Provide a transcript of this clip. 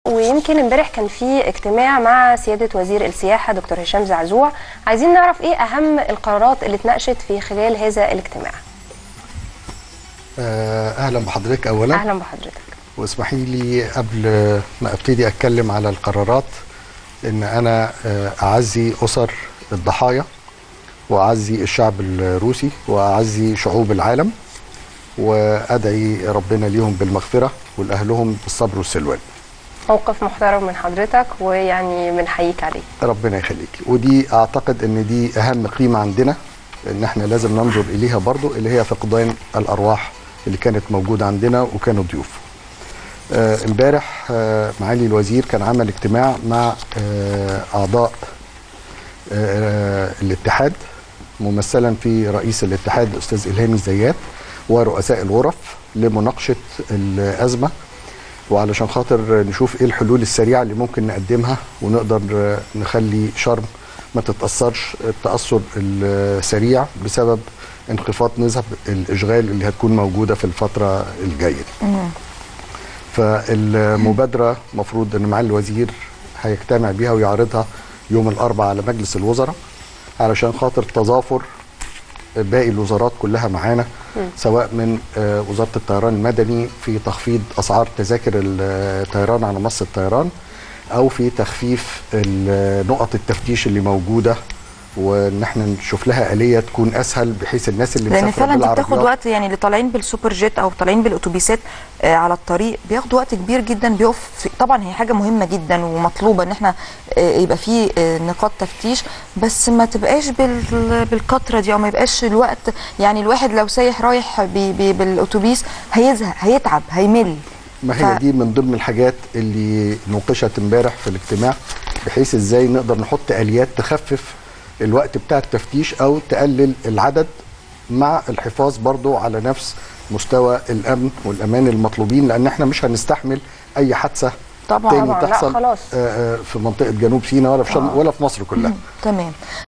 ويمكن امبارح كان في اجتماع مع سياده وزير السياحه دكتور هشام زعزوع عايزين نعرف ايه اهم القرارات اللي اتناقشت في خلال هذا الاجتماع آه، اهلا بحضرتك اولا اهلا بحضرتك واسمحي لي قبل ما ابتدي اتكلم على القرارات ان انا آه، اعزي اسر الضحايا واعزي الشعب الروسي واعزي شعوب العالم وادعي ربنا ليهم بالمغفره ولاهلهم بالصبر والسلوان موقف محترم من حضرتك ويعني بنحييك عليه ربنا يخليك ودي اعتقد ان دي اهم قيمه عندنا ان احنا لازم ننظر اليها برضو اللي هي فقدان الارواح اللي كانت موجوده عندنا وكانوا ضيوف آه، امبارح آه، معالي الوزير كان عمل اجتماع مع آه، اعضاء آه، الاتحاد ممثلا في رئيس الاتحاد الاستاذ الهام الزيات ورؤساء الغرف لمناقشه الازمه وعلشان خاطر نشوف ايه الحلول السريعه اللي ممكن نقدمها ونقدر آه، نخلي شرم ما تتاثرش التاثر السريع بسبب انخفاض نسب الاشغال اللي هتكون موجوده في الفتره الجايه دي. فالمبادره مفروض ان معالي الوزير هيجتمع بيها ويعرضها يوم الاربعاء على مجلس الوزراء علشان خاطر تظافر باقي الوزارات كلها معانا سواء من آه، وزاره الطيران المدني في تخفيض اسعار تذاكر الطيران على مصر الطيران او في تخفيف ال- نقط التفتيش اللي موجوده وان احنا نشوف لها اليه تكون اسهل بحيث الناس اللي لان مسافره فعلا دي بتاخد بالعربيات وقت يعني اللي طالعين بالسوبر جيت او طالعين بالاتوبيسات آه، على الطريق بياخدوا وقت كبير جدا بيقف في- طبعا هي حاجه مهمه جدا ومطلوبه ان احنا آه، يبقى في آه، نقاط تفتيش بس ما تبقاش بال- بالكتره دي او ما يبقاش الوقت يعني الواحد لو سايح رايح بي- بي- بالاتوبيس هيزهق هيتعب هيمل ما ف- هي دي من ضمن الحاجات اللي نوقشت امبارح في الاجتماع بحيث ازاي نقدر نحط اليات تخفف الوقت بتاع التفتيش او تقلل العدد مع الحفاظ برضو على نفس مستوى الامن والامان المطلوبين لان احنا مش هنستحمل اي حادثه طبعا تاني طبعاً، لا تحصل خلاص. آه، آه، في منطقه جنوب سيناء ولا في شرم ولا في مصر كلها تمام